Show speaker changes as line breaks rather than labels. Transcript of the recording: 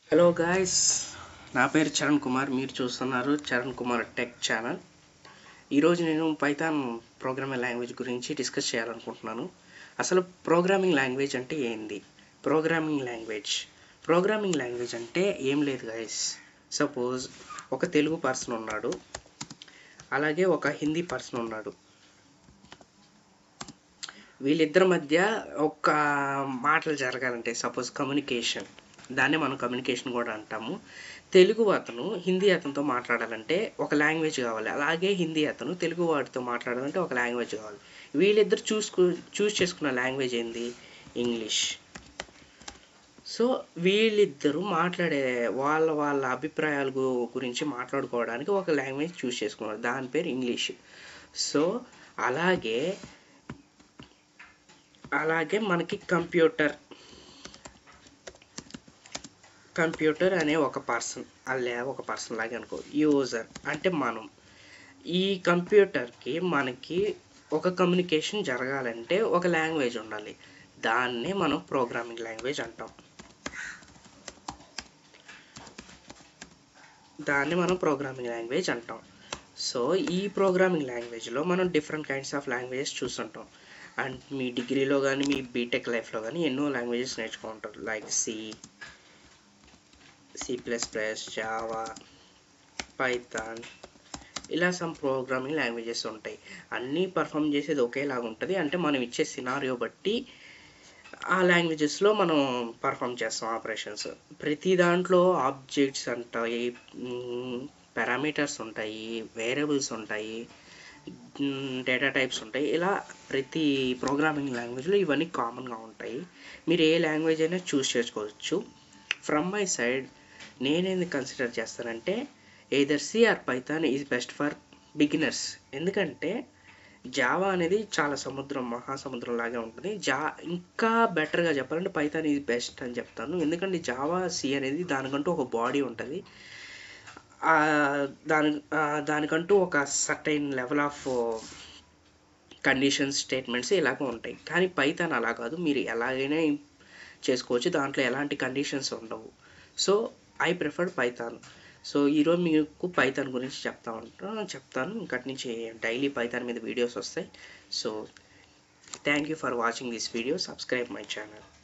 hello guys నా పేరు చరణ్ కుమార్ మీరు చూస్తున్నారు చరణ్ కుమార్ టెక్ ఛానల్ ఈరోజు నేను పైథాన్ ప్రోగ్రామింగ్ లాంగ్వేజ్ గురించి డిస్కస్ చేయాలనుకుంటున్నాను అసలు ప్రోగ్రామింగ్ లాంగ్వేజ్ అంటే ఏంది ప్రోగ్రామింగ్ లాంగ్వేజ్ ప్రోగ్రామింగ్ లాంగ్వేజ్ అంటే ఏం లేదు గాయస్ సపోజ్ ఒక తెలుగు పర్సన్ ఉన్నాడు అలాగే ఒక హిందీ పర్సన్ ఉన్నాడు వీళ్ళిద్దరి మధ్య ఒక మాటలు జరగాలంటే సపోజ్ కమ్యూనికేషన్ దాన్ని మనం కమ్యూనికేషన్ కూడా అంటాము తెలుగు అతను హిందీ అతనితో మాట్లాడాలంటే ఒక లాంగ్వేజ్ కావాలి అలాగే హిందీ అతను తెలుగు వాడితో మాట్లాడాలంటే ఒక లాంగ్వేజ్ కావాలి వీళ్ళిద్దరు చూసుకు చూస్ చేసుకున్న లాంగ్వేజ్ ఏంది ఇంగ్లీష్ సో వీళ్ళిద్దరూ మాట్లాడే వాళ్ళ వాళ్ళ అభిప్రాయాల గు- గురించి మాట్లాడుకోవడానికి ఒక లాంగ్వేజ్ చూస్ చేసుకున్నారు దాని పేరు ఇంగ్లీష్ సో అలాగే అలాగే మనకి కంప్యూటర్ కంప్యూటర్ అనే ఒక పర్సన్ అల్లే ఒక పర్సన్ లాగే అనుకో యూజర్ అంటే మనం ఈ కంప్యూటర్కి మనకి ఒక కమ్యూనికేషన్ జరగాలంటే ఒక లాంగ్వేజ్ ఉండాలి దాన్నే మనం ప్రోగ్రామింగ్ లాంగ్వేజ్ అంటాం దాన్ని మనం ప్రోగ్రామింగ్ లాంగ్వేజ్ అంటాం సో ఈ ప్రోగ్రామింగ్ లాంగ్వేజ్లో మనం డిఫరెంట్ కైండ్స్ ఆఫ్ లాంగ్వేజెస్ చూస్తుంటాం అండ్ మీ డిగ్రీలో కానీ మీ బీటెక్ లైఫ్లో కానీ ఎన్నో లాంగ్వేజెస్ నేర్చుకుంటారు like C C plus plus Java Python ఇలా సమ్ ప్రోగ్రామింగ్ లాంగ్వేజెస్ ఉంటాయి అన్నీ పర్ఫామ్ చేసేది ఒకేలాగా ఉంటుంది అంటే మనం ఇచ్చే సినారియో బట్టి ఆ లాంగ్వేజెస్లో మనం పర్ఫామ్ చేస్తాం ఆపరేషన్స్ ప్రతి దాంట్లో ఆబ్జెక్ట్స్ ఉంటాయి పారామీటర్స్ ఉంటాయి వేరియబుల్స్ ఉంటాయి డేటా టైప్స్ ఉంటాయి ఇలా ప్రతి ప్రోగ్రామింగ్ లాంగ్వేజ్లో ఇవన్నీ కామన్గా ఉంటాయి మీరు ఏ లాంగ్వేజ్ అయినా చూస్ చేసుకోవచ్చు ఫ్రమ్ మై సైడ్ నేనేది కన్సిడర్ చేస్తానంటే either C or Python is best for beginners ఎందుకంటే జావా అనేది చాలా సముద్రం మహాసముద్రం లాగే ఉంటుంది జా ఇంకా బెటర్గా చెప్పాలంటే పైథాన్ ఈజ్ బెస్ట్ అని చెప్తాను ఎందుకంటే జావా సి అనేది దానికంటూ ఒక బాడీ ఉంటుంది ఆ, దాని ఆ, దానికంటూ ఒక certain level of conditions statements ఇలాగ ఉంటాయి కానీ పైథాన్ అలా కాదు మీరు ఎలాగైనా చేసుకోవచ్చు దాంట్లో ఎలాంటి కండిషన్స్ ఉండవు so I preferred Python so ఈరోజు మీకు పైథాన్ గురించి చెప్తా ఉంటాను చెప్తాను ఇంకటి నుంచి డైలీ పైథాన్ మీద వీడియోస్ వస్తాయి so thank you for watching this video subscribe my channel